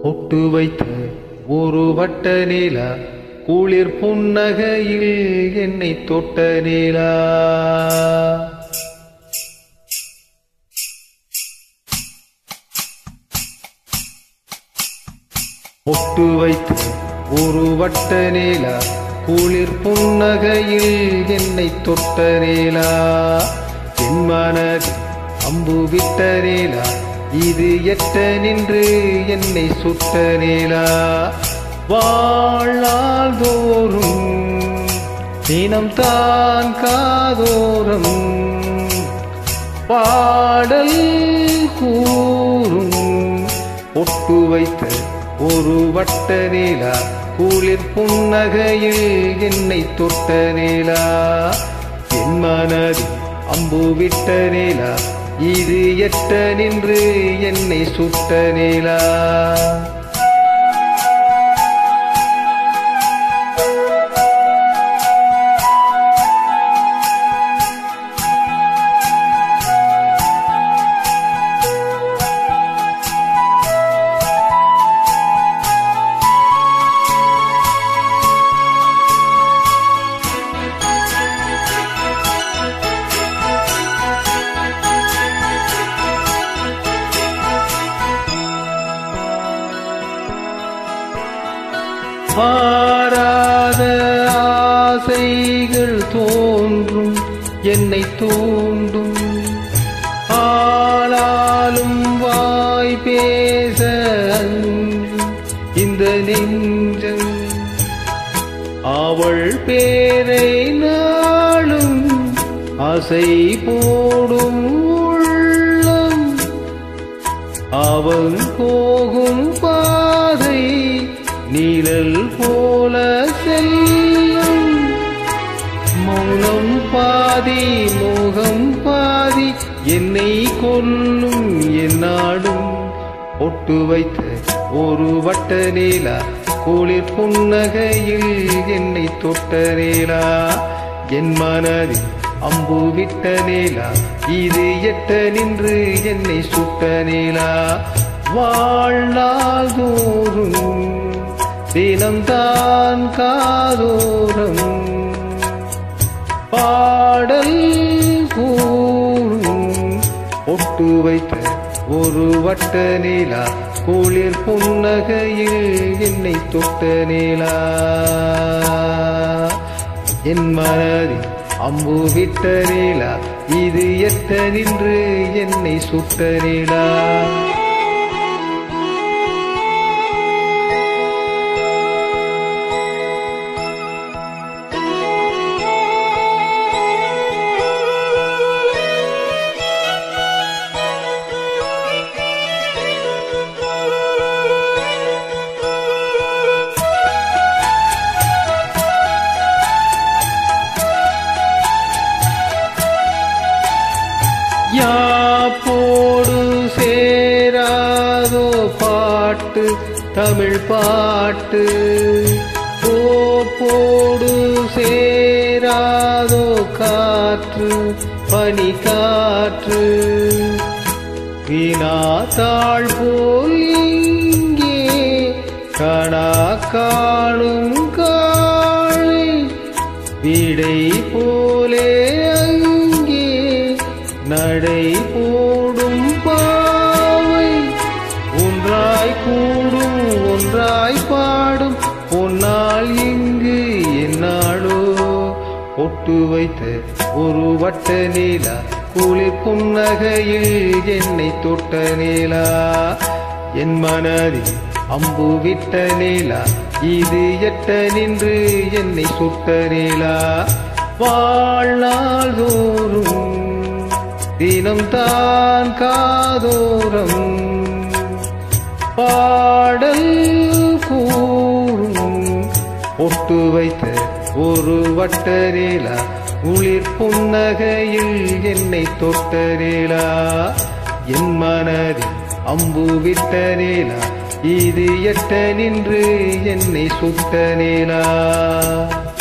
ஒட்டு வைத்த ஒரு வட்ட நிலா குளிர் புன்னகையில் என்னை தொட்ட நிலா ஒட்டு வைத்த ஒரு வட்ட நிலா குளிர் புன்னகையில் என்னை தொட்ட நிலா என் மனதில் அம்பு விட்ட நிலா இது எட்ட நின்று என்னை சுட்ட நிலா வாழ்நாள் தோறும் தினம் தான் காதோறும் பாடல் கூறும் ஒட்டு வைத்த ஒரு வட்ட நிலா குளிர் புன்னகையில் என்னை தொட்ட நிலா என் மனதில் அம்பு விட்ட நிலா இது எட்ட நின்று என்னை சுட்ட நிலா மாறாத ஆசைகள் தோன்றும் என்னை தூண்டும் ஆளாலும் வாய் பேச அஞ்சும் இந்த நெஞ்சம் அவள் பேரை நாளும் ஆசை போடும் உள்ளம் அவன் போகும் பாதை நீழல் போல செல்லும் மௌனம் பாதி மோகம் பாதி என்னை கொல்லும் என்னாடும் ஒட்டு வைத்த ஒரு வட்ட நீலா குளிர் புன்னகையில் என்னை தொட்ட நீலா என் மனதில் அம்பு விட்ட நீலா இது எட்ட நின்று என்னை சுட்ட நீலா வாழ்நாள் தோறும் தினம்தான் காதோறும் பாடல் கூறும் ஒட்டு வைத்த ஒரு வட்ட நீலா குளிர் புன்னகையில் என்னை தொட்ட நீலா என் மனதில் அம்பு விட்ட நீலா இது எட்ட நின்று என்னை சுட்ட நீலா யாப்போடு சேராதோ பாட்டு தமிழ் பாட்டு போடு சேராதோ காற்று பனி காற்று வினாத்தாள் போல் இங்கே கணா காணும் காளை விடை போலே அங்கே நடை போடும் பாவை ஒன்றாய் கூடும் ஒன்றாய் பாடும் பொன்னால் இங்கு என்னாடோ ஒட்டு வைத்த ஒரு வட்ட நீலா குளிர் புன்னகையில் என்னை தொட்ட நீலா என் மனதில் அம்பு விட்ட நீலா இது எட்ட நின்று என்னை சுட்ட நீலா வாழ்நாள் தோறும் தினம் தான் காதோரம் பாடல் கூறும் ஒட்டு வைத்த ஒரு வட்ட நீலா குளிர் புன்னகையில் என்னை தொட்ட நீலா என் மனதில் அம்பு விட்ட நீலா இது எட்ட நின்று என்னை சுட்ட நீலா